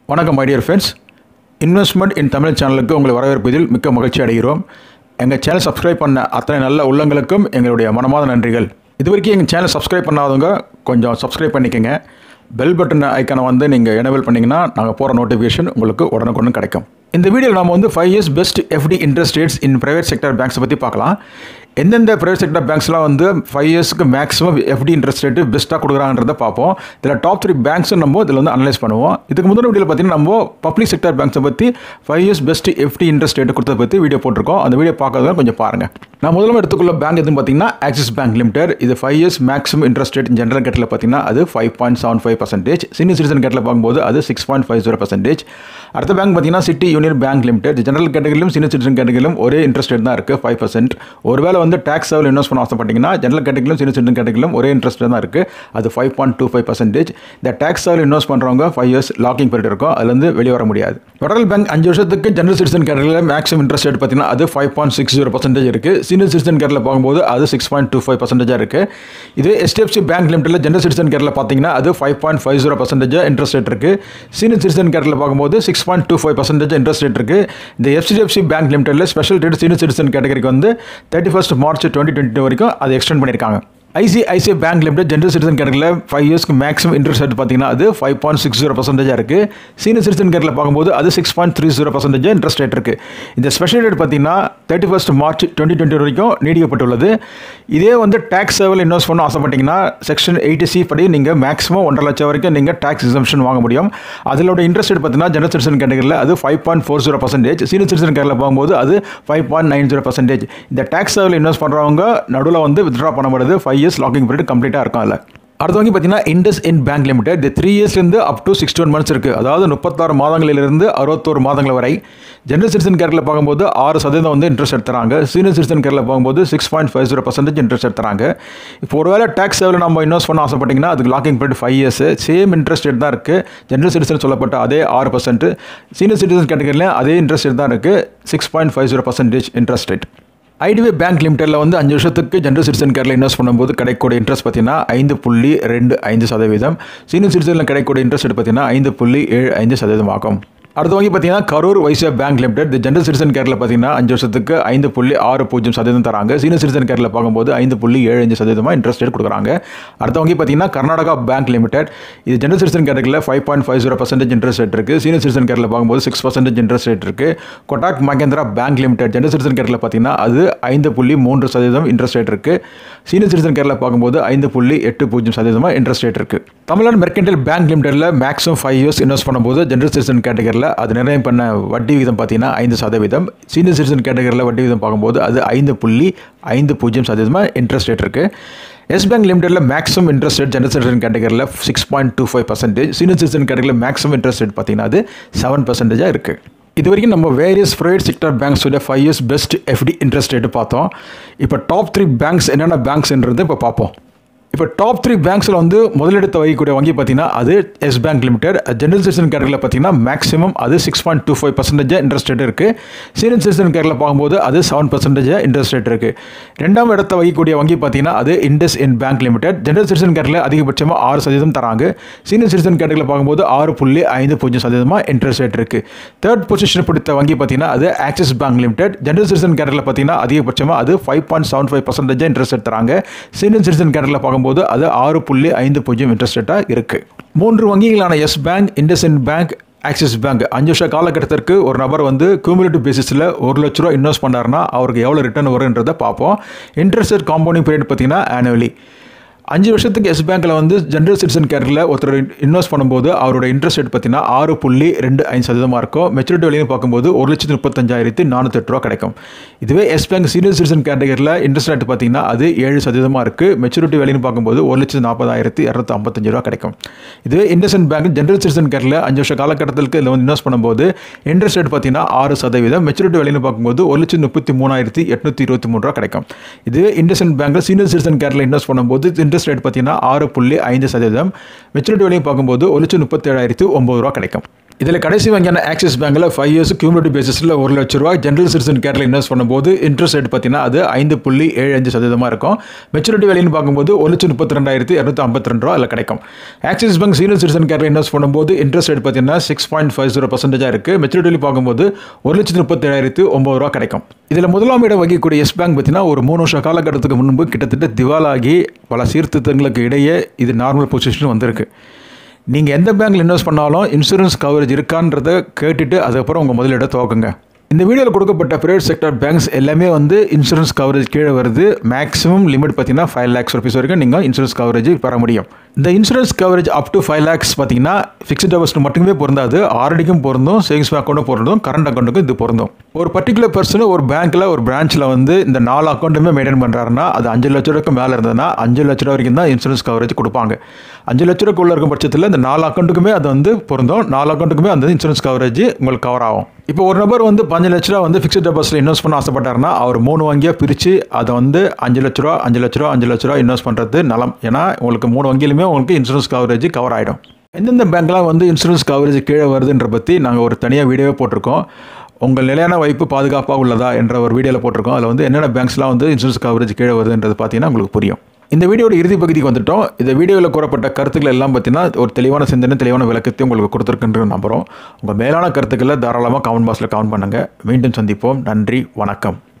வணக்கம் my dear friends investment in Tamil சேனலுக்கு உங்களை வரவேற்பதில் மிக்க மகிழ்ச்சி அடைகிறோம் எங்கள் சேனல் சப்ஸ்கிரைப் பண்ண அத்தனை நல்ல உள்ளங்களுக்கும் எங்களுடைய மனமார்ந்த நன்றிகள் இது வரைக்கும் எங்கள் சேனல் சப்ஸ்கிரைப் பண்ணாதவங்க கொஞ்சம் சப்ஸ்கிரைப் பண்ணிக்கங்க பெல் பட்டன் ஐக்கானை வந்து நீங்கள் எனேபிள் பண்ணிங்கன்னா நாங்கள் போகிற நோட்டிஃபிகேஷன் உங்களுக்கு உடனுக்குடன் கிடைக்கும் இந்த வீடியோவில் நம்ம வந்து five years best FD interest rates in private sector பேங்க்ஸை பற்றி பார்க்கலாம் எந்தெந்த பிரைவேட் செக்டர் பேங்க்ஸ்லாம் வந்து ஃபைவ் இயர்ஸ்க்கு மேக்ஸிமம் எஃப்டி இன்ட்ரெஸ்ட் ரேட்டு பெஸ்ட்டாக கொடுக்குறாங்கன்றத பார்ப்போம் இதில் டாப் த்ரீ பேங்க்ஸும் நம்ம இதில் வந்து அனலைஸ் பண்ணுவோம் இதுக்கு முதல் வீடியோவில் பார்த்தீங்கன்னா நம்ம பப்ளிக் செக்டர் பேங்க்ஸை பற்றி five years best FD interest rate கொடுத்தத பற்றி வீடியோ போட்டிருக்கோம் அந்த வீடியோ பார்க்கறத கொஞ்சம் பாருங்கள் நான் முதல்ல எடுத்துக்குள்ள பேங்க் எதுன்னு பார்த்தீங்கன்னா ஆக்சிஸ் பேங்க் லிமிடெட் இது five years maximum interest rate general கேட்டில் பார்த்தீங்கன்னா அது five point seven five percentage senior citizen கேட்டில் பார்க்கும்போது அது six point five zero percentage அடுத்த பேங்க் பார்த்தீங்கன்னா City Union bank limited general கேட்டகரியிலும் சீனியர் சிட்டிசன் கேட்டகரியிலும் ஒரே இன்ட்ரெஸ்ட் ரேட் தான் இருக்குது ஃபைவ் பர்சன்ட் ஒருவேளை வந்து டேக்ஸ் லெவல் இன்வெஸ்ட் பண்ண ஆசைப்பட்டீங்கன்னா ஜென்ரல் கேட்டகரியிலும் சீனியர் சிட்டிசன் கேட்டகரியிலும் ஒரே இன்ட்ரெஸ்ட் தான் இருக்குது அது five point two five percentage இந்த டேக்ஸ் லெவல் இன்வெஸ்ட் பண்ணுறவங்க ஃபைவ் இயர்ஸ் லாக்கிங் பீரியட் இருக்கும் அதுலேருந்து வெளியே வர முடியாது ஃபெடரல் பேங்க் அஞ்சு வருஷத்துக்கு ஜென்ரல் சிட்டிசன் கேட்டகரியில் மேக்ஸிமம் இன்ட்ரெஸ்ட் ரேட் பார்த்தீங்கன்னா அது five point six zero percentage இருக்குது சீனியர் சிட்டிசன் கேட்டரில் பார்க்கும்போது அது சிக்ஸ் பாயிண்ட் டூ ஃபைவ் பர்சன்டேஜாக இருக்குது இதே எஸ்டிஎஃப்சி பேங்க் லிமிட்டில் ஜென்ரல் சிட்டிசன் கேட்டரில் பார்த்தீங்கன்னா அது five point five zero percentage interest rate இருக்குது சீனியர் சிட்டிசன் கேட்டரில் பார்க்கும்போது six point two five percentage interest rate இருக்குது இந்த எஃப்சிடிஎஃப்சி பேங்க் லிமிடெடில் ஸ்பெஷல் ரேட் சீனியர் சிட்டிசன் கேட்டகரிக்கு வந்து thirty first March twenty twenty வரைக்கும் அதை எக்ஸ்டெண்ட் பண்ணியிருக்காங்க ICICI bank limited general citizen கேட்டரில் ஃபைவ் இயர்ஸ்க்கு மேக்ஸிமம் இன்ட்ரெஸ்ட் ரேட் பார்த்தீங்கன்னா அது ஃபைவ் பாயிண்ட் சிக்ஸ் ஜீரோ பர்சன்டேஜாக இருக்குது சீனியர் சிட்டிசன் கேட்டரில் பார்க்கும்போது அது six point three zero percentage interest rate இருக்குது இந்த ஸ்பெஷல் ரேட் பார்த்தீங்கன்னா thirty first March twenty twenty வரைக்கும் நீடிக்கப்பட்டுள்ளது இதே வந்து டேக்ஸ் சேவல் இன்வெஸ்ட் பண்ண ஆசைப்பட்டீங்கன்னா செக்ஷன் எயிட்டி சி படி நீங்கள் மேக்ஸிமம் ஒன்றரை லட்சம் வரைக்கும் நீங்கள் டேக்ஸ் எக்ஸம்ஷன் வாங்க முடியும் அதோட இன்ட்ரெஸ்ட் ரேட் பார்த்தீங்கன்னா ஜெனரல் சிட்டிசன் கேட்டகரியில் அது five point four zero percentage senior citizen கேட்டரில் போகும்போது அது five point nine zero percentage இந்த டேக்ஸ் சேவல் இன்வெஸ்ட் பண்ணுறவங்க நடுவில் வந்து வித்ட்ரா பண்ணப்படுது ஃபைவ் இயர்ஸ் லாக்கிங் பீரியட் கம்ப்ளீட்டாக இருக்கும் அதில் அடுத்து வந்து பார்த்தீங்கன்னா இண்டஸ் இன் பேங்க் லிமிடெட் இது த்ரீ இயர்ஸ்லேருந்து up to sixty one months இருக்குது அதாவது முப்பத்தாறு மாதங்களிலிருந்து அறுபத்தோரு மாதங்கள் வரை ஜென்ரல் சிட்டிசன் கேரில் பார்க்கும்போது ஆறு சதவீதம் வந்து இன்ட்ரெஸ்ட் எடுத்துறாங்க சீனியர் சிட்டிசன் கேரில் பார்க்கும்போது six point five zero percentage interest எடுத்துறாங்க இப்போ ஒருவேளை டேக்ஸ் சேவில் நம்ம இன்வெஸ்ட் பண்ண ஆசைப்பட்டிங்கன்னா அதுக்கு locking period five years same interest rate தான் இருக்குது ஜென்ரல் சிட்டிசன் சொல்லப்பட்ட அதே ஆறு பர்சன்ட் சீனியர் சிட்டிசன் கேட்டகரியில் அதே இன்ட்ரெஸ்ட் ரேட் தான் இருக்குது six point five zero percentage interest rate IDBI bank லிமிடெடில் வந்து அஞ்சு வருஷத்துக்கு ஜென்ரல் சிட்டிசன் கேரில் இன்வெஸ்ட் பண்ணும்போது கிடைக்கக்கூடிய இன்ட்ரெஸ்ட் பார்த்தீங்கன்னா ஐந்து புள்ளி ரெண்டு ஐந்து சதவீதம் சீனியர் சிட்டிசனில் கிடைக்கக்கூடிய இன்ட்ரெஸ்ட் பார்த்தீங்கன்னா ஐந்து புள்ளி ஏழு ஐந்து சதவீதம் ஆகும் அடுத்து வங்கி பார்த்தீங்கன்னா கரூர் வைசியா பேங்க் லிமிடெட் இந்த ஜென்ரல் சிட்டிசன் கேரில் பார்த்தீங்கன்னா அஞ்சு வருஷத்துக்கு ஐந்து புள்ளி ஆறு பூஜ்ஜியம் சதவீதம் தராங்க சீனியர் சிட்டிசன் கேரில் பார்க்கும்போது ஐந்து புள்ளி ஏழு அஞ்சு சதவீதமாக இன்ட்ரெஸ்ட் ரேட் கொடுக்குறாங்க அடுத்த வங்கி பார்த்தீங்கன்னா கர்நாடகா பேங்க் லிமிடெட் இது ஜென்ரல் சிட்டிசன் கேட்டகரியில் five point five zero percentage interest rate இருக்குது சீனியர் சிட்டிசன் கேரில் பார்க்கும்போது சிக்ஸ் பர்சன்டேஜ் இன்ட்ரெஸ்ட் ரேட் இருக்குது Kotak Mahindra bank limited general citizen கேரில் பார்த்தீங்கன்னா அது ஐந்து புள்ளி மூன்று சதவீதம் இன்ட்ரெஸ்ட் ரேட் இருக்குது சீனியர் சிட்டிசன் கேரில் பார்க்கும்போது ஐந்து புள்ளி எட்டு பூஜ்ஜியம் சதவீதமாக இன்ட்ரெஸ்ட் ரேட் இருக்குது தமிழ்நாடு மெர்கென்டல் பேங்க் லிமிடெடில் மேக்ஸிமம் ஃபைவ் இயர்ஸ் இன்வெஸ்ட் பண்ணும்போது ஜென்ரல் சிட்டிசன் கேட்டகரியில் அது நிர்ணயம் பண்ண வட்டி விகிதம் பார்த்தீங்கன்னா ஐந்து சதவீதம் சீனியர் சிட்டிசன் கேட்டகரியில் வட்டி விகிதம் பார்க்கும்போது அது ஐந்து புள்ளி ஐந்து பூஜ்ஜியம் சதவீதமாக இன்ட்ரெஸ்ட் ரேட் இருக்குது எஸ் பேங்க் லிமிடெடில் maximum interest rate general citizen கேட்டகரியில் six point two five percentage senior citizen கேட்டகரியில் மேக்ஸிமம் இன்ட்ரெஸ்ட் ரேட் பார்த்தீங்கன்னா அது செவன் பர்சன்டேஜாக இருக்குது இது வரைக்கும் நம்ம வேரியஸ் ப்ரைவேட் செக்டர் பேங்க்ஸோட five years best FD interest rate பார்த்தோம் இப்போ டாப் த்ரீ பேங்க்ஸ் என்னென்ன பேங்க்ஸ்ன்றது இப்போ பார்ப்போம் இப்போ டாப் த்ரீ பேங்க்ஸில் வந்து முதலிடத்தை வகிக்கக்கூடிய வங்கி பார்த்தீங்கன்னா அது Yes bank limited general citizen கேட்டகரியில் பார்த்தீங்கன்னா மேக்ஸிமம் அது six point two five percentage interest rate இருக்குது சீனியர் சிட்டிசன் கேட்டரில் பார்க்கும்போது அது செவன் பர்சன்டேஜ் இன்ட்ரெஸ்ட் ரேட் இருக்குது ரெண்டாம் இடத்தை வகிக்கக்கூடிய வங்கி பார்த்தீங்கன்னா அது IndusInd bank limited general citizen கேட்டரில் அதிகபட்சமாக ஆறு சதவீதம் தராங்க சீனியர் சிட்டிசன் கேட்டரியில் பார்க்கும்போது ஆறு புள்ளி ஐந்து பூஜ்ஜியம் சதவீதமாக இன்ட்ரெஸ்ட் ரேட் இருக்குது தேர்ட் பொசிஷன் பிடித்த வங்கி பார்த்தீங்கன்னா அது Axis bank limited general citizen கேட்டரில் பார்த்தீங்கன்னா அதிகபட்சமாக அது five point seven five percentage interest rate தராங்க சீனியர் சிட்டிசன் கேட்டரில் பார்க்கும்போது அது ஆறு புள்ளி ஐந்து பூஜ்ஜியம் இன்ட்ரெஸ்ட் ரேட்டாக இருக்குது மூன்று வங்கிகளான Yes bank IndusInd bank Axis bank அஞ்சு வருஷ காலகட்டத்திற்கு ஒரு நபர் வந்து கியூமுலேட்டிவ் பேசிஸில் ஒரு லட்ச ரூபா இன்வெஸ்ட் பண்ணாருன்னா அவருக்கு எவ்வளோ ரிட்டர்ன் வருன்றதை பார்ப்போம் இன்ட்ரெஸ்ட் ரேட் காம்பவுண்டிங் பீரியட் பார்த்தீங்கன்னா ஆனுவலி அஞ்சு வருஷத்துக்கு எஸ் பேங்க்கில் வந்து ஜென்ரல் சிட்டிசன் கேரில் ஒருத்தர் இன்வெஸ்ட் பண்ணும்போது அவரோட இன்ட்ரெஸ்ட் ரேட் பார்த்தீங்கன்னா ஆறு புள்ளி ரெண்டு ஐந்து சதவீதமாக இருக்கும் மெச்சூரிட்டி வழியும் பார்க்கும்போது ஒரு லட்சத்து முப்பத்தஞ்சாயிரத்தி நானூற்றி ரூபா கிடைக்கும் இதுவே எஸ் பேங்க் சீனியர் சிட்டிசன் கேட்டகரியில் இன்ட்ரெஸ்ட் ரேட் பார்த்தீங்கன்னா அது ஏழு சதவீதமாக இருக்குது மெச்சூரிட்டி வழியும் பார்க்கும்போது ஒரு லட்சத்து நாற்பதாயிரத்தி இரநூத்தி ஐம்பத்தஞ்சு ரூபா கிடைக்கும் இதுவே இண்டஸ்இன் பேங்க் ஜென்ரல் சிட்டிசன் கேரில் அஞ்சு வருஷ காலகட்டத்திற்கு இதில் வந்து இன்வெஸ்ட் பண்ணும்போது இன்ட்ரெஸ்ட் ரேட் பார்த்தீங்கன்னா ஆறு சதவீதம் மெச்சூரிட்டி வழியும் பார்க்கும்போது ஒரு லட்சத்து முப்பத்தி மூணாயிரத்தி எட்நூற்றி இருபத்தி மூணு ரூபா கிடைக்கும் இதுவே இண்டஸ்இன் பேங்க்கில் சீனியர் சிட்டிசன் கேரில் இன்வெஸ்ட் பண்ணும்போது இன்ட்ரெஸ்ட் ரேட் பார்த்தீங்கன்னா ஆறு புள்ளி ஐந்து சதவீதம் மெச்சூரிட்டி வழியும் பார்க்கும்போது ஒரு லட்சம் முப்பத்தி ஏழாயிரத்தி ஒம்பது ரூபா கிடைக்கும் இதில் கடைசி வங்கியான ஆக்சிஸ் பேங்க்கில் ஃபைவ் இயர்ஸ் கியூமுலேட்டிவ் பேசிஸில் ஒரு லட்ச ரூபா ஜென்ரல் சிட்டிசன் கேட்டில் இன்வெஸ்ட் பண்ணும்போது இன்ட்ரெஸ்ட் ரேட் பார்த்தீங்கன்னா அது ஐந்து புள்ளி ஏழு அஞ்சு சதவீதமாக இருக்கும் மெச்சூரிட்டி வேலைன்னு பார்க்கும்போது ஒரு லட்சம் முப்பத்தி ரெண்டாயிரத்தி இரநூத்தி ஐம்பத்தி ரெண்டு ரூபா அதில் கிடைக்கும் ஆக்சிஸ் பேங்க் சீனியர் சிட்டிசன் கேட்டில் இன்வெஸ்ட் பண்ணும்போது இன்ட்ரெஸ்ட் ரேட் பார்த்தீங்கன்னா சிக்ஸ் பாயிண்ட் ஃபைவ் ஜீரோ பர்சன்டேஜாக இருக்குது மெச்சூரிட்டி பார்க்கும்போது ஒரு லட்சத்து முப்பத்தி ஏழாயிரத்து ஒம்பது ரூபா கிடைக்கும் இதில் முதலாம் இடம் வகிக்கக்கூடிய எஸ் பேங்க் பார்த்தீங்கன்னா ஒரு மூணு வருஷ காலகட்டத்துக்கு முன்பு கிட்டத்தட்ட திவாலாகி பல சீர்திருத்தங்களுக்கு இடையே இது நார்மல் பொசிஷன் வந்திருக்கு நீங்கள் எந்த பேங்க்கில் இன்வெஸ்ட் பண்ணாலும் இன்சூரன்ஸ் கவரேஜ் இருக்கான்றதை கேட்டுட்டு அதுக்கப்புறம் உங்கள் முதலீடை துவக்குங்க இந்த வீடியோவில் கொடுக்கப்பட்ட ப்ரைவேட் செக்டர் பேங்க்ஸ் எல்லாமே வந்து இன்சூரன்ஸ் கவரேஜ் கீழே வருது மேக்ஸிமம் லிமிட் பார்த்தீங்கன்னா ஃபைவ் லேக்ஸ் ருபீஸ் வரைக்கும் நீங்கள் இன்சூரன்ஸ் கவரேஜ் பெற முடியும் இந்த insurance coverage up to five lakhs பார்த்தீங்கன்னா ஃபிக்ஸ்ட் டெபாசிட் மட்டுமே பொருந்தாது ஆர்டிக்கும் பொருந்தும் சேவிங்ஸ் அக்கௌண்ட்டும் பொருந்தும் கரண்ட் அக்கௌண்ட்டுக்கும் இது பொருந்தும் ஒரு பர்டிகுலர் பர்சன் ஒரு பேங்க்கில் ஒரு பிரான்ச்சில் வந்து இந்த நாலு அக்கௌண்ட்டுமே மெயின்டைன் பண்ணுறாருன்னா அது அஞ்சு லட்ச ரூபாய்க்கு மேலே இருந்ததுன்னா அஞ்சு லட்ச ரூபா வரைக்கும் தான் இன்சூரன்ஸ் கவரேஜ் கொடுப்பாங்க அஞ்சு லட்ச ரூபாய்க்குள்ள இருக்கும் பட்சத்தில் இந்த நாலு அக்கௌண்ட்டுக்குமே அது வந்து பொருந்தும் நாலு அக்கௌண்ட்டுக்குமே அந்த இன்சூரன்ஸ் கவரேஜ் உங்களுக்கு கவர் ஆகும் இப்போ ஒரு நபர் வந்து பஞ்சு லட்ச ரூபா வந்து ஃபிக்ஸ்ட் டெபாசிட்டில் இன்வெஸ்ட் பண்ண ஆசைப்பட்டாருன்னா அவர் மூணு வங்கியாக பிரித்து அதை வந்து அஞ்சு லட்ச ரூபா அஞ்சு லட்ச ரூபா அஞ்சு லட்ச ரூபா இன்வெஸ்ட் பண்ணுறது நலம் ஏன்னா உங்களுக்கு மூணு வங்கியிலுமே உங்களுக்கு இன்சூரன்ஸ் கவரேஜ் கவர் ஆகிடும் எந்தெந்த பேங்க்லாம் வந்து இன்சூரன்ஸ் கவரேஜ் கீழே வருதுன்ற பற்றி நாங்கள் ஒரு தனியாக வீடியோவே போட்டிருக்கோம் உங்கள் நிலையான வைப்பு பாதுகாப்பாக உள்ளதா என்ற ஒரு வீடியோவில் போட்டிருக்கோம் அதில் வந்து என்னென்ன பேங்க்ஸ்லாம் வந்து இன்சூரன்ஸ் கவரேஜ் கீழே வருதுன்றது பார்த்தீங்கன்னா உங்களுக்கு புரியும் இந்த வீடியோட இறுதி பகுதிக்கு வந்துட்டோம் இந்த வீடியோவில் கூறப்பட்ட கருத்துக்கள் எல்லாம் பார்த்தீங்கன்னா ஒரு தெளிவான சிந்தனை தெளிவான விளக்கத்தையும் உங்களுக்கு கொடுத்துருக்குன்ற நம்புகிறோம் உங்கள் மேலான கருத்துக்களை தாராளமாக கமெண்ட் பாக்ஸில் கமெண்ட் பண்ணுங்கள் மீண்டும் சந்திப்போம் நன்றி வணக்கம்